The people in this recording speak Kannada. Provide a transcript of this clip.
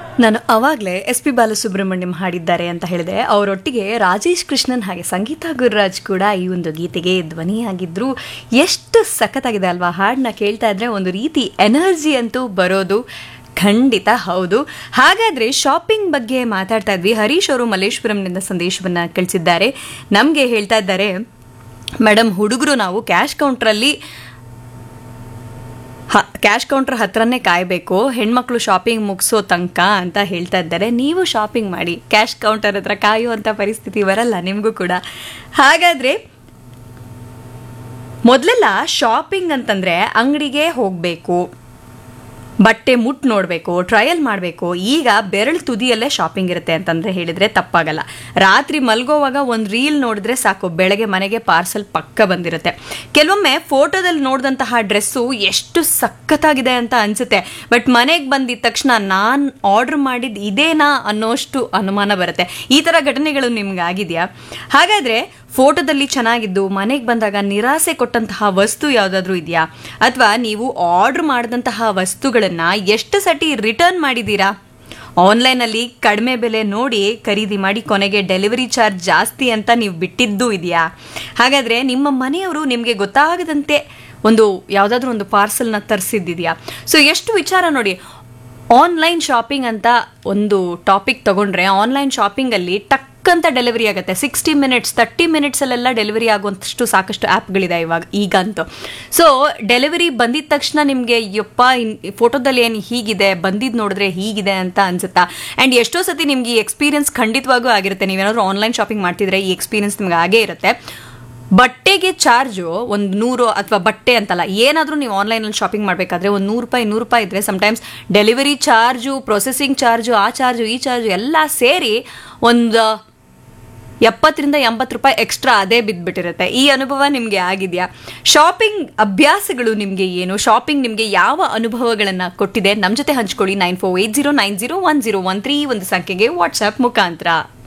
ನಾನು ಅವಾಗಲೇ ಎಸ್ ಪಿ ಬಾಲಸುಬ್ರಹ್ಮಣ್ಯಂ ಹಾಡಿದ್ದಾರೆ ಅಂತ ಹೇಳಿದೆ ಅವರೊಟ್ಟಿಗೆ ರಾಜೇಶ್ ಕೃಷ್ಣನ್ ಹಾಗೆ ಸಂಗೀತ ಗುರುರಾಜ್ ಕೂಡ ಈ ಒಂದು ಗೀತೆಗೆ ಧ್ವನಿಯಾಗಿದ್ರು ಎಷ್ಟು ಸಖತ್ತಾಗಿದೆ ಅಲ್ವಾ ಹಾಡನ್ನ ಕೇಳ್ತಾ ಇದ್ರೆ ಒಂದು ರೀತಿ ಎನರ್ಜಿ ಅಂತೂ ಬರೋದು ಖಂಡಿತ ಹೌದು ಹಾಗಾದ್ರೆ ಶಾಪಿಂಗ್ ಬಗ್ಗೆ ಮಾತಾಡ್ತಾ ಇದ್ವಿ ಹರೀಶ್ ಅವರು ಮಲ್ಲೇಶ್ವರಂನಿಂದ ಸಂದೇಶವನ್ನ ಕಳಿಸಿದ್ದಾರೆ ನಮಗೆ ಹೇಳ್ತಾ ಇದ್ದಾರೆ ಮೇಡಮ್ ಹುಡುಗರು ನಾವು ಕ್ಯಾಶ್ ಕೌಂಟ್ರಲ್ಲಿ ಹ ಕ್ಯಾಶ್ ಕೌಂಟರ್ ಹತ್ರನೇ ಕಾಯಬೇಕು ಹೆಣ್ಮಕ್ಳು ಶಾಪಿಂಗ್ ಮುಗಿಸೋ ತನಕ ಅಂತ ಹೇಳ್ತಾ ಇದ್ದಾರೆ ನೀವು ಶಾಪಿಂಗ್ ಮಾಡಿ ಕ್ಯಾಶ್ ಕೌಂಟರ್ ಹತ್ರ ಕಾಯುವಂಥ ಪರಿಸ್ಥಿತಿ ಬರಲ್ಲ ನಿಮಗೂ ಕೂಡ ಹಾಗಾದರೆ ಮೊದಲೆಲ್ಲ ಶಾಪಿಂಗ್ ಅಂತಂದರೆ ಅಂಗಡಿಗೆ ಹೋಗಬೇಕು ಬಟ್ಟೆ ಮುಟ್ಟು ನೋಡಬೇಕು ಟ್ರಯಲ್ ಮಾಡಬೇಕು ಈಗ ಬೆರಳು ತುದಿಯಲ್ಲೇ ಶಾಪಿಂಗ್ ಇರುತ್ತೆ ಅಂತಂದ್ರೆ ಹೇಳಿದ್ರೆ ತಪ್ಪಾಗಲ್ಲ ರಾತ್ರಿ ಮಲ್ಗೋವಾಗ ಒಂದು ರೀಲ್ ನೋಡಿದ್ರೆ ಸಾಕು ಬೆಳಗ್ಗೆ ಮನೆಗೆ ಪಾರ್ಸಲ್ ಪಕ್ಕ ಬಂದಿರುತ್ತೆ ಕೆಲವೊಮ್ಮೆ ಫೋಟೋದಲ್ಲಿ ನೋಡಿದಂತಹ ಡ್ರೆಸ್ಸು ಎಷ್ಟು ಸಖತ್ತಾಗಿದೆ ಅಂತ ಅನ್ಸುತ್ತೆ ಬಟ್ ಮನೆಗೆ ಬಂದಿದ ತಕ್ಷಣ ನಾನು ಆರ್ಡರ್ ಮಾಡಿದ್ದು ಇದೇನಾ ಅನ್ನೋಷ್ಟು ಅನುಮಾನ ಬರುತ್ತೆ ಈ ಥರ ಘಟನೆಗಳು ನಿಮ್ಗೆ ಆಗಿದೆಯಾ ಹಾಗಾದರೆ ಫೋಟೋದಲ್ಲಿ ಚೆನ್ನಾಗಿದ್ದು ಮನೆಗೆ ಬಂದಾಗ ನಿರಾಸೆ ಕೊಟ್ಟಂತಹ ವಸ್ತು ಯಾವುದಾದ್ರೂ ಇದೆಯಾ ಅಥವಾ ನೀವು ಆರ್ಡರ್ ಮಾಡಿದಂತಹ ವಸ್ತುಗಳನ್ನು ಎಷ್ಟು ಸತಿ ರಿಟರ್ನ್ ಮಾಡಿದ್ದೀರಾ ಆನ್ಲೈನಲ್ಲಿ ಕಡಿಮೆ ಬೆಲೆ ನೋಡಿ ಖರೀದಿ ಮಾಡಿ ಕೊನೆಗೆ ಡೆಲಿವರಿ ಚಾರ್ಜ್ ಜಾಸ್ತಿ ಅಂತ ನೀವು ಬಿಟ್ಟಿದ್ದು ಇದೆಯಾ ಹಾಗಾದರೆ ನಿಮ್ಮ ಮನೆಯವರು ನಿಮಗೆ ಗೊತ್ತಾಗದಂತೆ ಒಂದು ಯಾವುದಾದ್ರೂ ಒಂದು ಪಾರ್ಸಲ್ನ ತರಿಸಿದ್ದಿದೆಯಾ ಸೊ ಎಷ್ಟು ವಿಚಾರ ನೋಡಿ ಆನ್ಲೈನ್ ಶಾಪಿಂಗ್ ಅಂತ ಒಂದು ಟಾಪಿಕ್ ತಗೊಂಡ್ರೆ ಆನ್ಲೈನ್ ಶಾಪಿಂಗಲ್ಲಿ ಟಕ್ ಅಂತ ಡೆಲಿವರಿ ಆಗುತ್ತೆ ಸಿಕ್ಸ್ಟಿ ಮಿನಿಟ್ಸ್ ತರ್ಟಿ ಮಿನಿಟ್ಸಲ್ಲೆಲ್ಲ ಡೆಲಿವರಿ ಆಗುವಂಥಷ್ಟು ಸಾಕಷ್ಟು ಆ್ಯಪ್ಗಳಿದೆ ಇವಾಗ ಈಗಂತೂ ಸೊ ಡೆಲಿವರಿ ಬಂದಿದ ತಕ್ಷಣ ನಿಮಗೆ ಯಪ್ಪ ಫೋಟೋದಲ್ಲಿ ಏನು ಹೀಗಿದೆ ಬಂದಿದ್ದು ನೋಡಿದ್ರೆ ಹೀಗಿದೆ ಅಂತ ಅನ್ಸುತ್ತಾ ಆ್ಯಂಡ್ ಎಷ್ಟೋ ಸತಿ ನಿಮ್ಗೆ ಈ ಎಕ್ಸ್ಪೀರಿಯನ್ಸ್ ಖಂಡಿತವಾಗೂ ಆಗಿರುತ್ತೆ ನೀವೇನಾದ್ರೂ ಆನ್ಲೈನ್ ಶಾಪಿಂಗ್ ಮಾಡ್ತಿದ್ರೆ ಈ ಎಕ್ಸ್ಪೀರಿಯನ್ಸ್ ನಿಮ್ಗೆ ಆಗೇ ಇರುತ್ತೆ ಬಟ್ಟೆಗೆ ಚಾರ್ಜು ಒಂದು ನೂರು ಅಥವಾ ಬಟ್ಟೆ ಅಂತಲ್ಲ ಏನಾದರೂ ನೀವು ಆನ್ಲೈನಲ್ಲಿ ಶಾಪಿಂಗ್ ಮಾಡಬೇಕಾದ್ರೆ ಒಂದು ನೂರು ರೂಪಾಯಿ ನೂರು ರೂಪಾಯಿ ಇದ್ದರೆ sometimes delivery charge processing charge ಆ ಚಾರ್ಜು ಈ ಚಾರ್ಜು ಎಲ್ಲ ಸೇರಿ ಒಂದು ಎಪ್ಪತ್ತರಿಂದ ಎಂಬತ್ತು ರೂಪಾಯಿ ಎಕ್ಸ್ಟ್ರಾ ಅದೇ ಬಿದ್ದುಬಿಟ್ಟಿರುತ್ತೆ ಈ ಅನುಭವ ನಿಮಗೆ ಆಗಿದೆಯಾ ಶಾಪಿಂಗ್ ಅಭ್ಯಾಸಗಳು ನಿಮಗೆ ಏನು ಶಾಪಿಂಗ್ ನಿಮಗೆ ಯಾವ ಅನುಭವಗಳನ್ನು ಕೊಟ್ಟಿದೆ ನಮ್ಮ ಜೊತೆ ಹಂಚ್ಕೊಳ್ಳಿ nine four eight zero nine zero one zero one three ಒಂದು ಸಂಖ್ಯೆಗೆ ವಾಟ್ಸ್ಆ್ಯಪ್ ಮುಖಾಂತರ